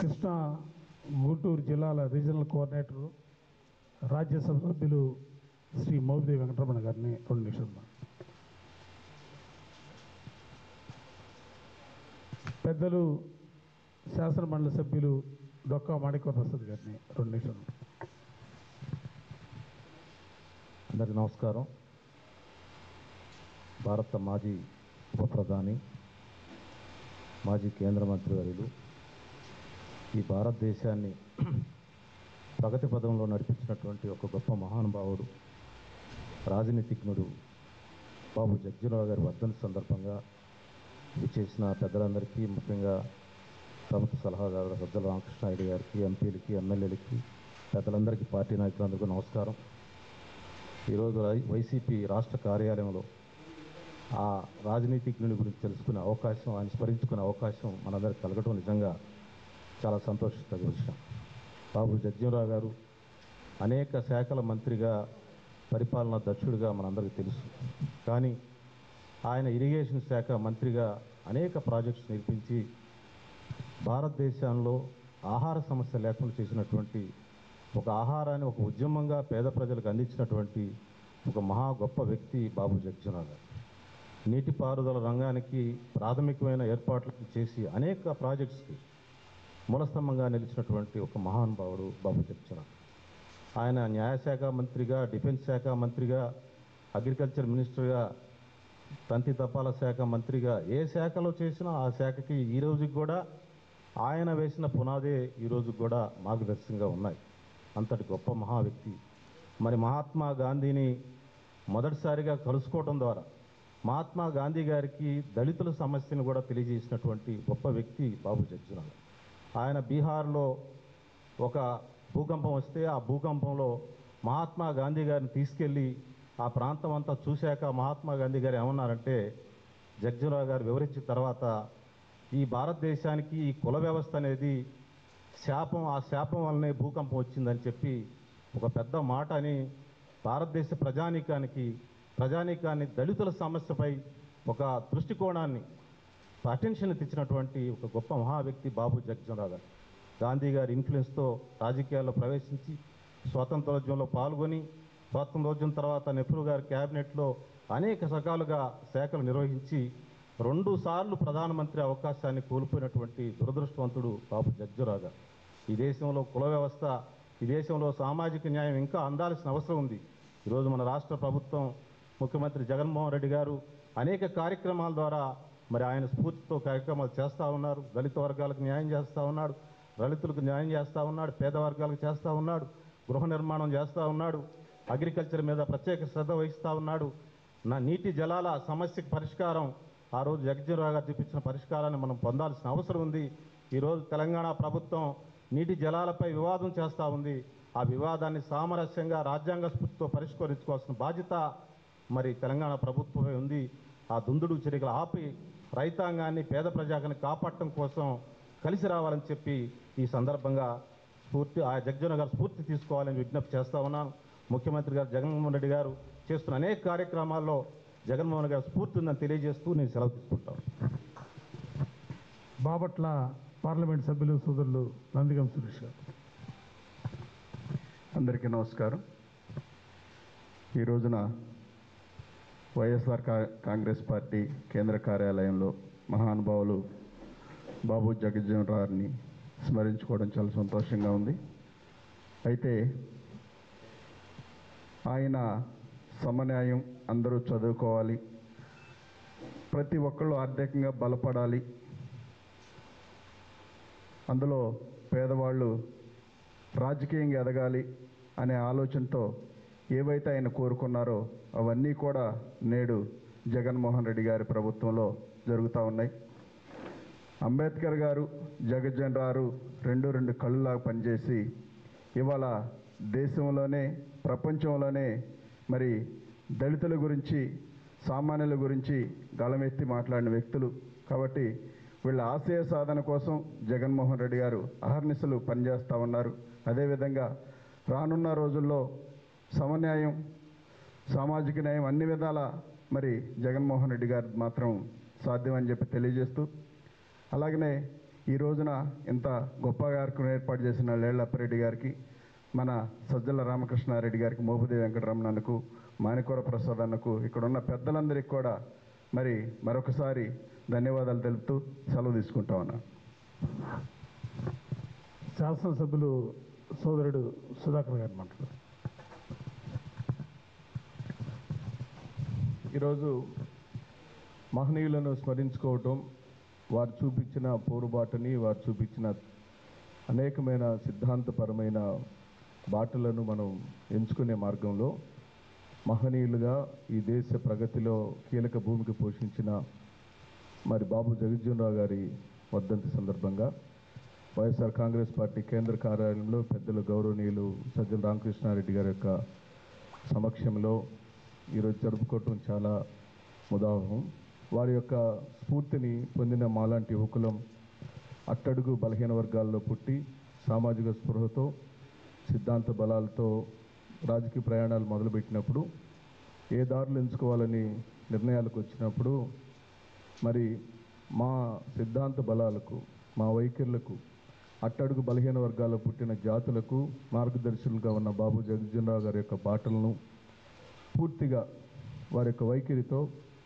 కృష్ణా గుంటూరు జిల్లాల regional coordinator Rajya Sabha సభ్యులు శ్రీ మోపిదేవి వెంకటరమణ గారిని రెండు నిమిషాలు మా- పెద్దలు శాసన మండలి సభ్యులు డొక్కా మాణిక్య ప్రసాద్ గారిని రెండు నిమిషాలు అందరికీ నమస్కారం భారత మాజీ ఉప ప్రధాని మాజీ కేంద్ర మంత్రి వర్యులు ఈ భారతదేశాన్ని ప్రగతి పదంలో నడిపించినటువంటి ఒక గొప్ప మహానుభావుడు రాజనీతిజ్ఞుడు బాబు జగ్జీరావు గారి వర్ధంతి సందర్భంగా విచ్చేసిన పెద్దలందరికీ ముఖ్యంగా ప్రభుత్వ సలహాదారు సజ్జల రామకృష్ణారెడ్డి గారికి ఎంపీలకి ఎమ్మెల్యేలకి పెద్దలందరికీ పార్టీ నాయకులందరికీ నమస్కారం ఈరోజు రై- వైసీపీ రాష్ట్ర కార్యాలయంలో ఆ రాజనీతిజ్ఞుని గురించి తెలుసుకునే అవకాశం ఆయన స్మరించుకునే అవకాశం మనందరికి కలగడం నిజంగా చాలా సంతోషించదగ్గ విషయం బాబు జగ్జీవరావు గారు అనేక శాఖల మంత్రిగా పరిపాలనా దక్షుడిగా మనందరికీ తెలుసు కానీ ఆయన ఇరిగేషన్ శాఖ మంత్రిగా అనేక ప్రాజెక్ట్స్ నిర్మించి భారతదేశంలో ఆహార సమస్య లేకుండా చేసినటువంటి ఒక ఆహారాన్ని ఒక ఉద్యమంగా పేద ప్రజలకు అందించినటువంటి ఒక మహా గొప్ప వ్యక్తి బాబు జగ్జీవరావు గారు నీటిపారుదల రంగానికి ప్రాథమికమైన ఏర్పాట్లు చేసి అనేక ప్రాజెక్ట్స్కి మూలస్తంభంగా నిలిచినటువంటి ఒక మహానుభావుడు బాబు జగ్జీవరావు ఆయన న్యాయశాఖ మంత్రిగా డిఫెన్స్ శాఖ మంత్రిగా అగ్రికల్చర్ మినిస్టర్గా తంతి తపాల శాఖ మంత్రిగా ఏ శాఖలో చేసినా ఆ శాఖకి ఈ రోజుకి కూడా ఆయన వేసిన పునాదే ఈ రోజు కూడా మార్గదర్శకంగా ఉన్నాయి అంతటి గొప్ప మహా వ్యక్తి మరి మహాత్మా గాంధీని మొదటిసారిగా కలుసుకోవడం ద్వారా మహాత్మా గాంధీ గారికి దళితుల సమస్యను కూడా తెలియజేసినటువంటి గొప్ప వ్యక్తి బాబు జగ్జీరావు ఆయన బీహార్లో ఒక భూకంపం వస్తే ఆ భూకంపంలో మహాత్మా గాంధీ గారిని తీసుకెళ్ళి ఆ ప్రాంతం అంతా చూశాక మహాత్మా గాంధీ గారు ఏమన్నారంటే జగ్జీరావు గారు వివరించిన తర్వాత ఈ భారతదేశానికి ఈ కుల వ్యవస్థ అనేది శాపం ఆ శాపం వల్లనే భూకంపం వచ్చిందని చెప్పి ఒక పెద్ద మాట అని భారతదేశ ప్రజానీకానికి ప్రజానీకాన్ని దళితుల సమస్యపై ఒక దృష్టికోణాన్ని అటెన్షన్ తెచ్చినటువంటి ఒక గొప్ప మహా వ్యక్తి బాబు జగ్జీవనరావు గారు గాంధీ గారి ఇన్ఫ్లుయెన్స్తో రాజకీయాల్లో ప్రవేశించి స్వాతంత్రోద్యమంలో పాల్గొని స్వాతంత్రోద్యమం తర్వాత నెహ్రూ గారి క్యాబినెట్లో అనేక రకాలుగా శాఖలు నిర్వహించి రెండు సార్లు ప్రధానమంత్రి అవకాశాన్ని కోల్పోయినటువంటి దురదృష్టవంతుడు బాబు జగ్జీవరావు గారు ఈ దేశంలో కుల వ్యవస్థ ఈ దేశంలో సామాజిక న్యాయం ఇంకా అందాల్సిన అవసరం ఉంది ఈరోజు మన రాష్ట్ర ప్రభుత్వం ముఖ్యమంత్రి జగన్మోహన్ రెడ్డి గారు అనేక కార్యక్రమాల ద్వారా మరి ఆయన స్ఫూర్తితో కార్యక్రమాలు చేస్తూ ఉన్నారు దళిత వర్గాలకు న్యాయం చేస్తూ ఉన్నాడు దళితులకు న్యాయం చేస్తూ ఉన్నాడు పేద వర్గాలకు చేస్తూ ఉన్నాడు గృహ నిర్మాణం చేస్తూ ఉన్నాడు అగ్రికల్చర్ మీద ప్రత్యేక శ్రద్ధ వహిస్తూ ఉన్నాడు నా నీటి జలాల సమస్యకు పరిష్కారం ఆ రోజు జగజ్జీవరావు గారు చూపించిన పరిష్కారాన్ని మనం పొందాల్సిన అవసరం ఉంది ఈరోజు తెలంగాణ ప్రభుత్వం నీటి జలాలపై వివాదం చేస్తూ ఉంది ఆ వివాదాన్ని సామరస్యంగా రాజ్యాంగ స్ఫూర్తితో పరిష్కరించుకోవాల్సిన బాధ్యత మరి తెలంగాణ ప్రభుత్వమే ఉంది ఆ దుందుడు చర్యలు ఆపి రైతాంగాన్ని పేద ప్రజాకని కాపాడటం కోసం కలిసి రావాలని చెప్పి ఈ సందర్భంగా స్ఫూర్తి ఆ జగజన గారు స్ఫూర్తి తీసుకోవాలని విజ్ఞప్తి చేస్తా ఉన్నాను ముఖ్యమంత్రి గారు జగన్మోహన్ రెడ్డి గారు చేస్తున్న అనేక కార్యక్రమాల్లో జగన్మోహన్ గారు స్ఫూర్తి ఉందని తెలియజేస్తూ నేను సెలవు తీసుకుంటాను బాపట్ల పార్లమెంట్ సభ్యులు సోదరులు నందిగం సురేష్ గారు అందరికీ నమస్కారం ఈ రోజున వైఎస్ఆర్ కా- కాంగ్రెస్ పార్టీ కేంద్ర కార్యాలయంలో మహానుభావులు బాబు జగజ్జీవన్ రావుని స్మరించుకోవడం చాలా సంతోషంగా ఉంది అయితే ఆయన సమన్యాయం అందరూ చదువుకోవాలి ప్రతి ఒక్కళ్ళు ఆర్థికంగా బలపడాలి అందులో పేదవాళ్ళు రాజకీయంగా ఎదగాలి అనే ఆలోచనతో ఏవైతే ఆయన కోరుకున్నారో అవన్నీ కూడా నేడు జగన్మోహన్ రెడ్డి గారి ప్రభుత్వంలో జరుగుతూ ఉన్నాయి అంబేద్కర్ గారు జగజ్జన్ రారు రెండు రెండు కళ్ళులాగా పనిచేసి ఇవాళ దేశంలోనే ప్రపంచంలోనే మరి దళితుల గురించి సామాన్యుల గురించి గళమెత్తి మాట్లాడిన వ్యక్తులు కాబట్టి వీళ్ళ ఆశయ సాధన కోసం జగన్మోహన్ రెడ్డి గారు అహర్నిశలు పనిచేస్తూ ఉన్నారు అదేవిధంగా రానున్న రోజుల్లో సమన్యాయం సామాజిక న్యాయం అన్ని విధాల మరి జగన్మోహన్ రెడ్డి గారు మాత్రం సాధ్యమని చెప్పి తెలియజేస్తూ అలాగనే ఈ రోజున ఇంత గొప్ప కార్యక్రమం ఏర్పాటు చేసిన లేళ్లప్పారెడ్డి గారికి మన సజ్జల రామకృష్ణారెడ్డి గారికి మోపుదేవి వెంకటరమణకు మాణికూర ప్రసాద్ అన్నకు ఇక్కడ ఉన్న పెద్దలందరికీ కూడా మరి మరొకసారి ధన్యవాదాలు తెలుపుతూ సెలవు తీసుకుంటా ఉన్నా శాసనసభ్యులు సోదరుడు సుధాకర్ గారు మాట్లాడారు ఈరోజు మహనీయులను స్మరించుకోవటం వారు చూపించిన పోరుబాటుని వారు చూపించిన అనేకమైన సిద్ధాంతపరమైన బాటలను మనం ఎంచుకునే మార్గంలో మహనీయులుగా ఈ దేశ ప్రగతిలో కీలక భూమిక పోషించిన మరి బాబు జగజ్జీవనరావు గారి వర్ధంతి సందర్భంగా వైఎస్ఆర్ కాంగ్రెస్ పార్టీ కేంద్ర కార్యాలయంలో పెద్దలు గౌరవనీయులు సజ్జల రామకృష్ణారెడ్డి గారి యొక్క సమక్షంలో ఈరోజు జరుపుకోవటం చాలా ముదావహం వారి యొక్క స్ఫూర్తిని పొందిన మాలాంటి యువకులం అట్టడుగు బలహీన వర్గాల్లో పుట్టి సామాజిక స్పృహతో సిద్ధాంత బలాలతో రాజకీయ ప్రయాణాలు మొదలుపెట్టినప్పుడు ఏ దారులు ఎంచుకోవాలని నిర్ణయాలకు వచ్చినప్పుడు మరి మా సిద్ధాంత బలాలకు మా వైఖరులకు అట్టడుగు బలహీన వర్గాల్లో పుట్టిన జాతులకు మార్గదర్శులుగా ఉన్న బాబు జగజ్జనరావు గారి యొక్క బాటలను పూర్తిగా వారి యొక్క వైఖరితో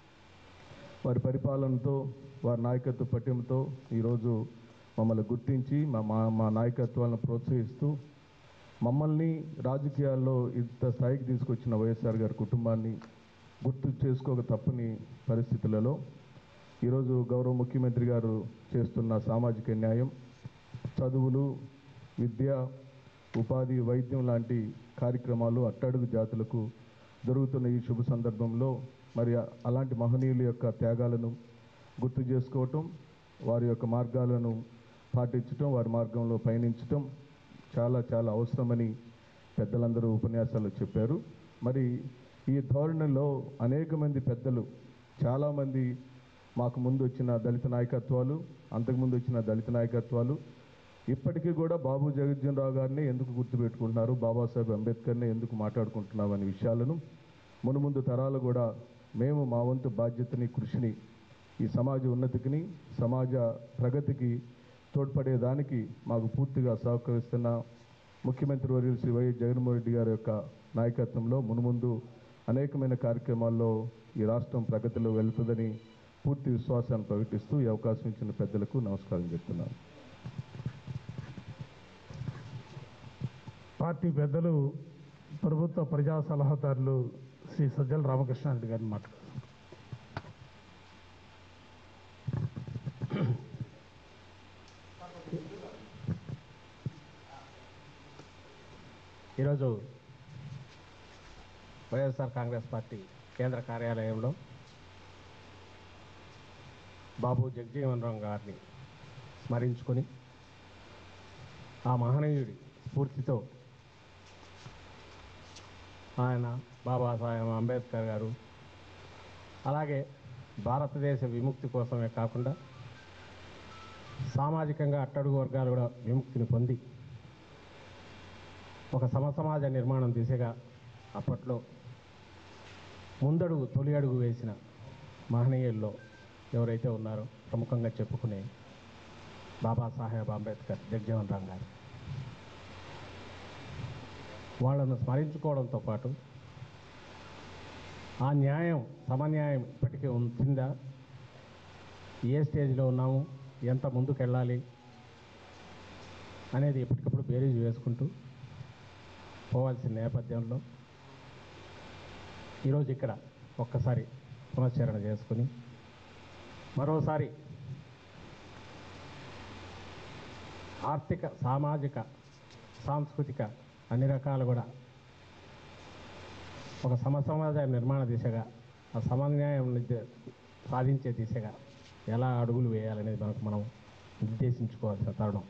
వారి పరిపాలనతో వారి నాయకత్వ పట్యంతో ఈరోజు మమ్మల్ని గుర్తించి మా మా మా నాయకత్వాలను ప్రోత్సహిస్తూ మమ్మల్ని రాజకీయాల్లో ఇంత స్థాయికి తీసుకొచ్చిన వైఎస్ఆర్ గారి కుటుంబాన్ని గుర్తు చేసుకోక తప్పని పరిస్థితులలో ఈరోజు గౌరవ ముఖ్యమంత్రి గారు చేస్తున్న సామాజిక న్యాయం చదువులు విద్య ఉపాధి వైద్యం లాంటి కార్యక్రమాలు అట్టడుగు జాతులకు జరుగుతున్న ఈ శుభ సందర్భంలో మరి అలాంటి మహనీయుల యొక్క త్యాగాలను గుర్తు చేసుకోవటం వారి యొక్క మార్గాలను పాటించటం వారి మార్గంలో పయనించటం చాలా చాలా అవసరమని పెద్దలందరూ ఉపన్యాసాలు చెప్పారు మరి ఈ ధోరణిలో అనేక మంది పెద్దలు చాలామంది మాకు ముందు వచ్చిన దళిత నాయకత్వాలు అంతకుముందు వచ్చిన దళిత నాయకత్వాలు ఇప్పటికీ కూడా బాబు జగజ్జనరావు గారిని ఎందుకు గుర్తుపెట్టుకుంటున్నారు బాబాసాహెబ్ అంబేద్కర్ని ఎందుకు మాట్లాడుకుంటున్నాం అనే విషయాలను మునుముందు తరాలు కూడా మేము మా వంతు బాధ్యతని కృషిని ఈ సమాజ ఉన్నతికి సమాజ ప్రగతికి తోడ్పడేదానికి మాకు పూర్తిగా సహకరిస్తున్న ముఖ్యమంత్రి వర్యులు శ్రీ వైఎస్ జగన్మోహన్ రెడ్డి గారి యొక్క నాయకత్వంలో మునుముందు అనేకమైన కార్యక్రమాల్లో ఈ రాష్ట్రం ప్రగతిలో వెళ్తుందని పూర్తి విశ్వాసాన్ని ప్రకటిస్తూ ఈ అవకాశం ఇచ్చిన పెద్దలకు నమస్కారం చెప్తున్నాను పార్టీ పెద్దలు ప్రభుత్వ ప్రజా సలహాదారులు శ్రీ సజ్జల రామకృష్ణారెడ్డి గారిని మాట్లాడారు ఈరోజు వైఎస్ఆర్ కాంగ్రెస్ పార్టీ కేంద్ర కార్యాలయంలో బాబు జగజీవన్ రామ్ గారిని స్మరించుకొని ఆ మహనీయుడి స్ఫూర్తితో ఆయన బాబాసాహెబ్ అంబేద్కర్ గారు అలాగే భారతదేశ విముక్తి కోసమే కాకుండా సామాజికంగా అట్టడుగు వర్గాలు కూడా విముక్తిని పొంది ఒక సమసమాజ నిర్మాణం దిశగా అప్పట్లో ముందడుగు తొలి అడుగు వేసిన మహనీయుల్లో ఎవరైతే ఉన్నారో ప్రముఖంగా చెప్పుకునే బాబాసాహెబ్ అంబేద్కర్ జగజీవన్ రామ్ గారు వాళ్ళను స్మరించుకోవడంతో పాటు ఆ న్యాయం సమన్యాయం ఇప్పటికీ ఉంటుందా ఏ స్టేజ్లో ఉన్నాము ఎంత ముందుకు వెళ్ళాలి అనేది ఎప్పటికప్పుడు బేరీజ్ వేసుకుంటూ పోవాల్సిన నేపథ్యంలో ఈరోజు ఇక్కడ ఒక్కసారి పునశ్చరణ చేసుకుని మరోసారి ఆర్థిక సామాజిక సాంస్కృతిక అన్ని రకాలు కూడా ఒక సమసమాజ నిర్మాణ దిశగా ఆ సమన్యాయం ది- సాధించే దిశగా ఎలా అడుగులు వేయాలనేది మనకు మనం నిర్దేశించుకోవాల్సిన తరుణం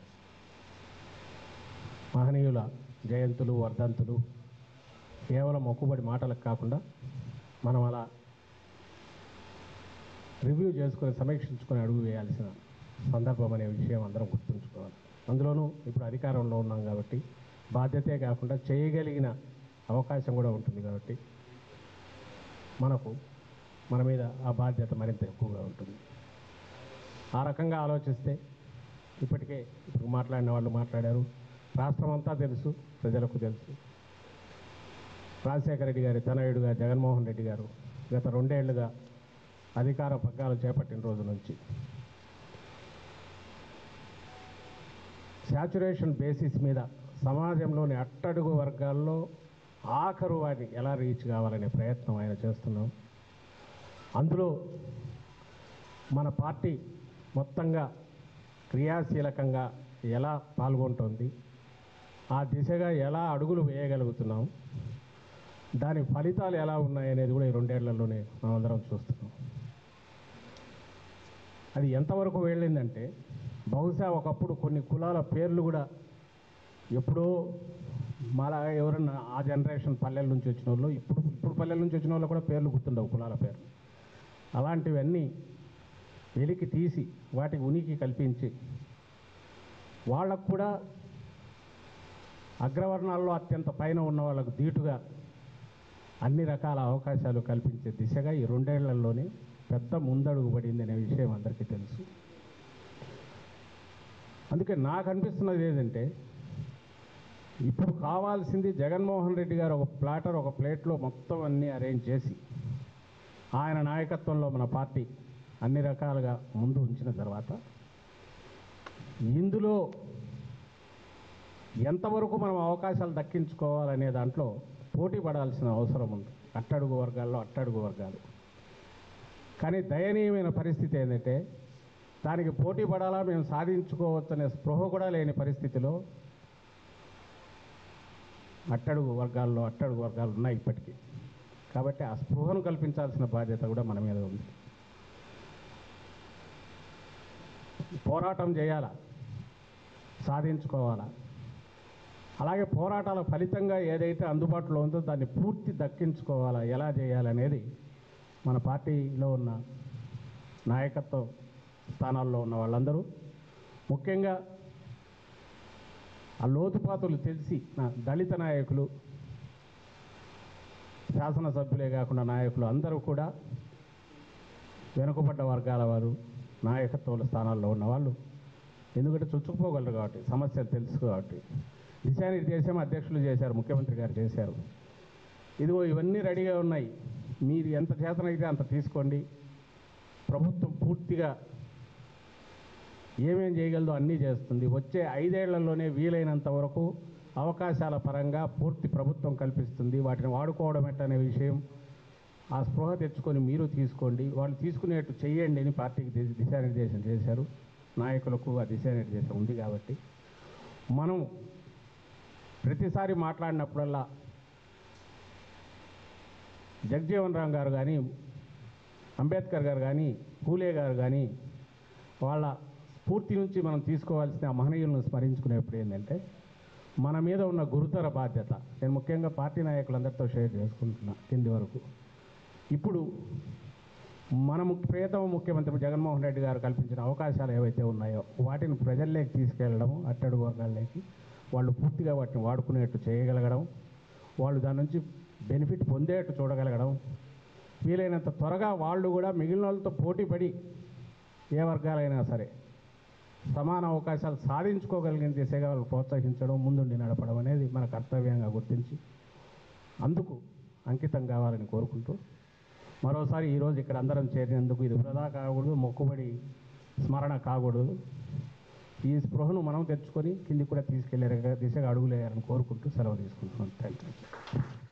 మహనీయుల జయంతులు వర్ధంతులు కేవలం మొక్కుబడి మాటలకు కాకుండా మనం అలా రివ్యూ చేసుకొని సమీక్షించుకొని అడుగు వేయాల్సిన సందర్భం అనే విషయం అందరం గుర్తుంచుకోవాలి అందులోనూ ఇప్పుడు అధికారంలో ఉన్నాం కాబట్టి బాధ్యతే కాకుండా చేయగలిగిన అవకాశం కూడా ఉంటుంది కాబట్టి మనకు మన మీద ఆ బాధ్యత మరింత ఎక్కువగా ఉంటుంది ఆ రకంగా ఆలోచిస్తే ఇప్పటికే ఇప్పుడు మాట్లాడిన వాళ్ళు మాట్లాడారు రాష్ట్రం అంతా తెలుసు ప్రజలకు తెలుసు రాజశేఖర రెడ్డి గారి తనయుడుగా జగన్మోహన్ రెడ్డి గారు గత రెండేళ్లుగా అధికార పగ్గాలు చేపట్టిన రోజు నుంచి శాచురేషన్ బేసిస్ మీద సమాజంలోని అట్టడుగు వర్గాల్లో ఆఖరు వారిని ఎలా రీచ్ కావాలనే ప్రయత్నం ఆయన చేస్తున్నాం అందులో మన పార్టీ మొత్తంగా క్రియాశీలకంగా ఎలా పాల్గొంటుంది ఆ దిశగా ఎలా అడుగులు వేయగలుగుతున్నాం దాని ఫలితాలు ఎలా ఉన్నాయనేది కూడా ఈ రెండేళ్లలోనే మనమందరం చూస్తున్నాం అది ఎంతవరకు వెళ్ళిందంటే బహుశా ఒకప్పుడు కొన్ని కులాల పేర్లు కూడా ఎప్పుడో మాలా ఎవరన్నా ఆ జనరేషన్ పల్లెల నుంచి వచ్చిన వాళ్ళు ఇప్పుడు ఇప్పుడు పల్లెల నుంచి వచ్చిన వాళ్ళు కూడా పేర్లు గుర్తుండవు కులాల పేర్లు అలాంటివన్నీ వెలికి తీసి వాటికి ఉనికి కల్పించి వాళ్ళకు కూడా అగ్రవర్ణాల్లో అత్యంత పైన ఉన్న వాళ్ళకు ధీటుగా అన్ని రకాల అవకాశాలు కల్పించే దిశగా ఈ రెండేళ్లలోనే పెద్ద ముందడుగు పడింది అనే విషయం అందరికీ తెలుసు అందుకే నాకు అనిపిస్తున్నది ఏంటంటే ఇప్పుడు కావాల్సింది జగన్మోహన్ రెడ్డి గారు ఒక ప్లాటర్ ఒక ప్లేట్లో మొత్తం అన్నీ అరేంజ్ చేసి ఆయన నాయకత్వంలో మన పార్టీ అన్ని రకాలుగా ముందు ఉంచిన తర్వాత ఇందులో ఎంతవరకు మనం అవకాశాలు దక్కించుకోవాలనే దాంట్లో పోటీ పడాల్సిన అవసరం ఉంది అట్టడుగు వర్గాల్లో అట్టడుగు వర్గాలు కానీ దయనీయమైన పరిస్థితి ఏంటంటే దానికి పోటీ పడాలా మేము సాధించుకోవచ్చనే స్పృహ కూడా లేని పరిస్థితిలో అట్టడుగు వర్గాల్లో అట్టడుగు వర్గాలు ఉన్నాయి ఇప్పటికీ కాబట్టి ఆ స్పృహను కల్పించాల్సిన బాధ్యత కూడా మన మీద ఉంది పోరాటం చేయాలా సాధించుకోవాలా అలాగే పోరాటాల ఫలితంగా ఏదైతే అందుబాటులో ఉందో దాన్ని పూర్తి దక్కించుకోవాలా ఎలా చేయాలనేది మన పార్టీలో ఉన్న నాయకత్వ స్థానాల్లో ఉన్న వాళ్ళందరూ ముఖ్యంగా ఆ లోతుపాతులు తెలిసి నా దళిత నాయకులు శాసనసభ్యులే కాకుండా నాయకులు అందరూ కూడా వెనుకబడ్డ వర్గాల వారు నాయకత్వాల స్థానాల్లో ఉన్న వాళ్ళు ఎందుకంటే చుచ్చుకుపోగలరు కాబట్టి సమస్యలు తెలుసు కాబట్టి దిశానిర్దేశం అధ్యక్షులు చేశారు ముఖ్యమంత్రి గారు చేశారు ఇదిగో ఇవన్నీ రెడీగా ఉన్నాయి మీరు ఎంత చేతనైతే అంత తీసుకోండి ప్రభుత్వం పూర్తిగా ఏమేం చేయగలదో అన్నీ చేస్తుంది వచ్చే ఐదేళ్లలోనే వీలైనంత వరకు అవకాశాల పరంగా పూర్తి ప్రభుత్వం కల్పిస్తుంది వాటిని వాడుకోవడం ఎట్టనే విషయం ఆ స్పృహ తెచ్చుకొని మీరు తీసుకోండి వాళ్ళు తీసుకునేట్టు చెయ్యండి అని పార్టీకి ది- దిశానిర్దేశం చేశారు నాయకులకు ఆ దిశానిర్దేశం ఉంది కాబట్టి మనం ప్రతిసారి మాట్లాడినప్పుడల్లా జగజీవన్ రామ్ గారు కానీ అంబేద్కర్ గారు కానీ పూలే గారు కానీ వాళ్ళ స్ఫూర్తి నుంచి మనం తీసుకోవాల్సిన ఆ మహనీయులను స్మరించుకునేప్పుడు ఏంటంటే మన మీద ఉన్న గురుతర బాధ్యత నేను ముఖ్యంగా పార్టీ నాయకులందరితో షేర్ చేసుకుంటున్నా కింది వరకు ఇప్పుడు మన ముఖ్య ప్రియతమ ముఖ్యమంత్రి జగన్మోహన్ రెడ్డి గారు కల్పించిన అవకాశాలు ఏవైతే ఉన్నాయో వాటిని ప్రజల్లోకి తీసుకెళ్ళడం అట్టడుగు వర్గాల్లోకి వాళ్ళు పూర్తిగా వాటిని వాడుకునేట్టు చేయగలగడం వాళ్ళు దాని నుంచి బెనిఫిట్ పొందేట్టు చూడగలగడం వీలైనంత త్వరగా వాళ్ళు కూడా మిగిలిన వాళ్ళతో పోటీ పడి ఏ వర్గాలైనా సరే సమాన అవకాశాలు సాధించుకోగలిగిన దిశగా వాళ్ళు ప్రోత్సహించడం ముందుండి నడపడం అనేది మన కర్తవ్యంగా గుర్తించి అందుకు అంకితం కావాలని కోరుకుంటూ మరోసారి ఈరోజు ఇక్కడ అందరం చేరినందుకు ఇది వృధా కాకూడదు మొక్కుబడి స్మరణ కాకూడదు ఈ స్పృహను మనం తెచ్చుకొని కిందికి కూడా తీసుకెళ్లే దిశగా అడుగులేయాలని కోరుకుంటూ సెలవు తీసుకుంటున్నాను థ్యాంక్ యూ